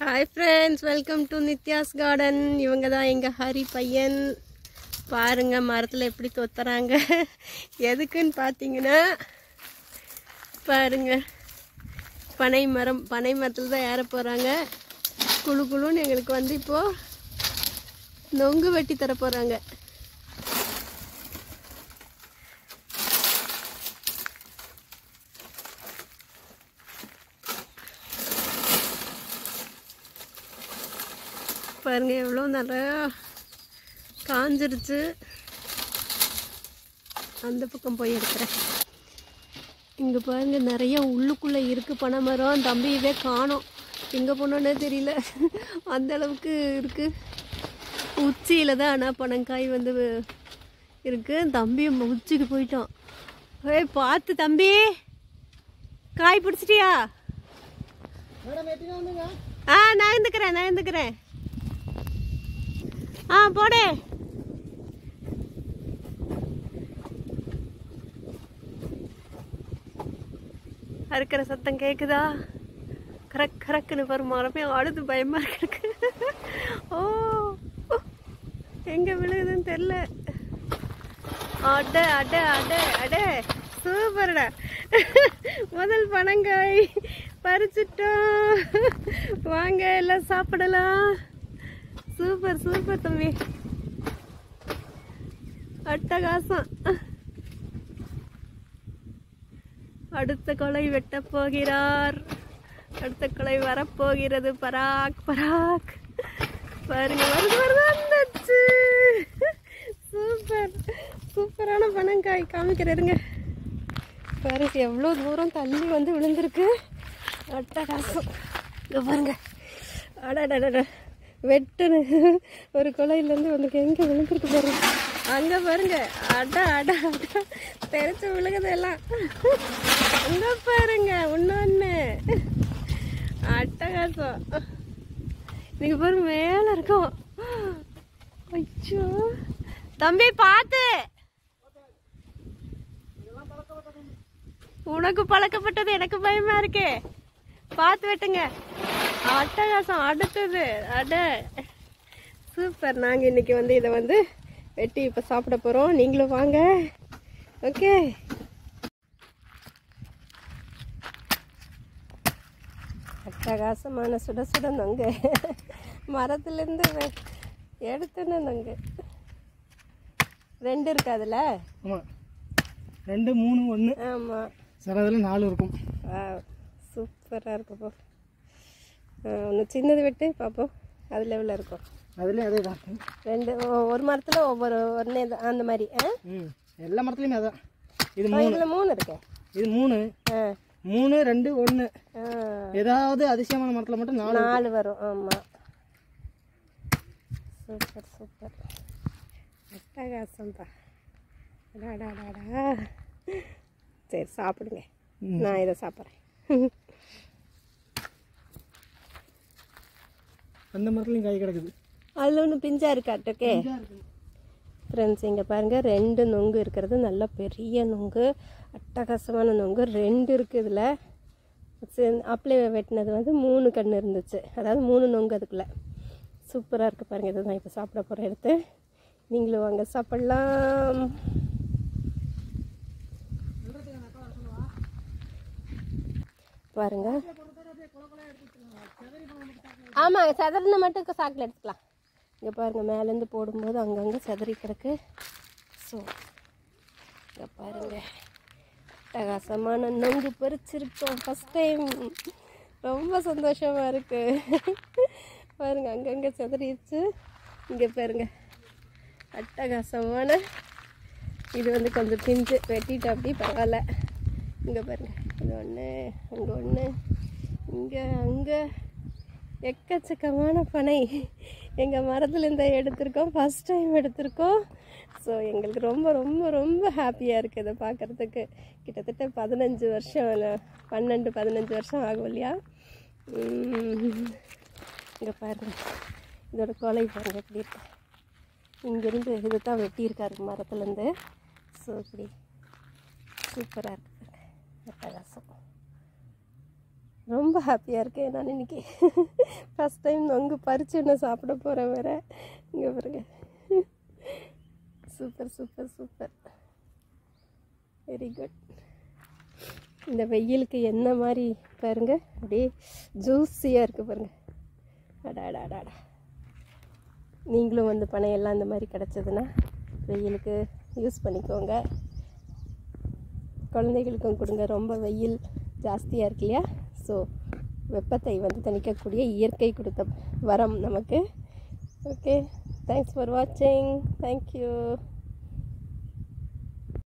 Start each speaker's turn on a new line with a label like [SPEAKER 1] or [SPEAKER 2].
[SPEAKER 1] Hi friends welcome to Nithya's garden இவங்க தான் எங்கள் ஹரி பையன் பாருங்க மரத்தில் எப்படி தொத்துறாங்க எதுக்குன்னு பார்த்தீங்கன்னா பாருங்க பனை மரம் பனை மரத்தில் தான் ஏற போகிறாங்க குழு குழுன்னு எங்களுக்கு வந்து இப்போது நொங்கு வெட்டி தர போகிறாங்க பாருங்க எவ்வளோ நிறையா காஞ்சிருச்சு அந்த பக்கம் போய் எடுக்கிறேன் இங்கே பாருங்க நிறைய உள்ளுக்குள்ளே இருக்குது பனைமரம் தம்பி இதே காணோம் எங்கே போனோன்னே தெரியல அந்த அளவுக்கு இருக்குது உச்சியில் தான் ஆனால் பனங்காய் வந்து இருக்குது தம்பி உச்சிக்கு போயிட்டான் ஏய் பார்த்து தம்பி காய் பிடிச்சிட்டியா ஆ நான் இருந்துக்கிறேன் நான் இருந்துக்கிறேன் ஆ போடு அறுக்கிற சத்தம் கேக்குதா கரக் கரக்குன்னு வரும் மரமே அழுது பயமா இருக்கு ஓ எங்க விழுகுதுன்னு தெரியல அட அட அட அட சூப்பர்டா முதல் பனங்காய் பறிச்சிட்டோம் வாங்க எல்லாம் சாப்பிடலாம் சூப்பர் சூப்பர் தம்பி அட்டகாசம் அடுத்த கொலை வெட்ட போகிறார் அடுத்த கொலை வரப்போகிறது பராக் பராக் பாருங்க வருது வருது வந்துச்சு சூப்பர் சூப்பரான பனங்காய் காமிக்கிறேருங்க பாருங்க எவ்வளோ தூரம் தள்ளி வந்து விழுந்திருக்கு அட்டகாசம் இங்க பாருங்க அடடடட வெட்டுன்னு ஒரு குலையிலேருந்து உனக்கு எங்கே விழுந்திருக்கு பாருங்க அங்கே பாருங்க அட அட அட தெரிச்சு விழுகுது எல்லாம் அங்கே பாருங்க இன்னொன்று அட்டகாசம் நீங்க பாருங்க மேலே இருக்கோம் ஐயோ தம்பி பார்த்து உனக்கு பழக்கப்பட்டது எனக்கு பயமா இருக்கே பார்த்து வெட்டுங்க அட்டகாசம் அடுத்தது அட சூப்பர் நாங்கள் இன்னைக்கு வந்து இதை வந்து வெட்டி இப்போ சாப்பிட போகிறோம் நீங்களும் வாங்க ஓகே அட்டகாசமான சுட சுட நொங்கு மரத்துலேருந்து வெ- எடுத்துன்னு நொங்கு ரெண்டு இருக்கு அதில்
[SPEAKER 2] ஆமாம் ரெண்டு மூணு ஒன்று
[SPEAKER 1] ஆமாம்
[SPEAKER 2] சில இதில் நாலு இருக்கும்
[SPEAKER 1] சூப்பராக இருக்குப்போ ஒன்று சின்னது வெட்டு பார்ப்போம் அது லெவலில் இருக்கும்
[SPEAKER 2] அதுலேயும் அதே தான் இருக்கும்
[SPEAKER 1] ரெண்டு ஒ- ஒரு மரத்தில் ஒவ்வொரு ஒன்றே தான் அந்த மாதிரி ஆ
[SPEAKER 2] ம் எல்லா மரத்துலையுமே அதான் இது மூணு
[SPEAKER 1] இதில் மூணு இருக்கே
[SPEAKER 2] இது மூணு
[SPEAKER 1] ஆ
[SPEAKER 2] மூணு ரெண்டு ஒன்று
[SPEAKER 1] ஆ
[SPEAKER 2] ஏதாவது அதிசயமான மரத்தில் மட்டும் நாலு
[SPEAKER 1] நாலு வரும் ஆமாம் சூப்பர் சூப்பர் அட்டகாசம்பா அடாடாடாடா சரி சாப்பிடுங்க நான் இதை சாப்பிட்றேன்
[SPEAKER 2] அந்த மரத்துலையும் காய் கிடக்குது
[SPEAKER 1] அதில் ஒன்று பிஞ்சா இருக்காட்டுக்கே ஃப்ரெண்ட்ஸ் இங்கே பாருங்கள் ரெண்டு நொங்கு இருக்கிறது நல்ல பெரிய நொங்கு அட்டகாசமான நொங்கு ரெண்டு இருக்குது இதில் அப்ளை வெட்டினது வந்து மூணு கன்று இருந்துச்சு அதாவது மூணு நொங்கு அதுக்குள்ளே சூப்பராக இருக்குது பாருங்கள் இதுதான் இப்போ சாப்பிட போகிற எடுத்து நீங்களும் வாங்க சாப்பிட்லாம் பாருங்க ஆமாங்க சதறின மட்டும் சாக்கில் எடுத்துக்கலாம் இங்கே பாருங்கள் மேலேருந்து போடும்போது அங்கங்கே செதறி கிடக்கு ஸோ இங்கே பாருங்க அட்டகாசமான நொங்கு பறிச்சிருக்கோம் ஃபஸ்ட் டைம் ரொம்ப சந்தோஷமாக இருக்குது பாருங்க அங்கங்கே செதறிடுச்சு இங்கே பாருங்க அட்டகாசமான இது வந்து கொஞ்சம் பிஞ்சு வெட்டிட்டு அப்படி பரவாயில்ல இங்கே பாருங்க இது ஒன்று அங்கே ஒன்று இங்கே அங்கே எக்கச்சக்கமான பனை எங்கள் மரத்தில் இந்த எடுத்திருக்கோம் ஃபஸ்ட் டைம் எடுத்திருக்கோம் ஸோ எங்களுக்கு ரொம்ப ரொம்ப ரொம்ப ஹாப்பியாக இருக்குது இதை பார்க்குறதுக்கு கிட்டத்தட்ட பதினஞ்சு வருஷம் இல்ல, பன்னெண்டு பதினஞ்சு வருஷம் ஆகும் இல்லையா இங்கே பாருங்க இதோட கொலை பாருங்க எப்படி இருக்கு இங்கேருந்து இதை தான் வெட்டியிருக்காரு மரத்துலேருந்து ஸோ இப்படி சூப்பராக இருக்குது பாருங்க அட்டகாசம் ரொம்ப ஹாப்பியாக இருக்கேன் நான் இன்னைக்கு ஃபஸ்ட் டைம் நொங்கு பறிச்சு நான் சாப்பிட போகிறேன் வேற இங்கே பாருங்க super super super very good இந்த வெயிலுக்கு என்ன மாதிரி பாருங்க அப்படியே ஜூஸியாக இருக்குது பாருங்க அடா அடா அடா அடா. நீங்களும் வந்து பனையெல்லாம் இந்த மாதிரி கிடச்சதுன்னா வெயிலுக்கு யூஸ் பண்ணிக்கோங்க குழந்தைகளுக்கும் கொடுங்க ரொம்ப வெயில் ஜாஸ்தியாக இருக்கு இல்லையா ஸோ வெப்பத்தை வந்து தணிக்கக்கூடிய இயற்கை கொடுத்த வரம் நமக்கு ஓகே தேங்க்ஸ் ஃபார் வாட்சிங் தேங்க்யூ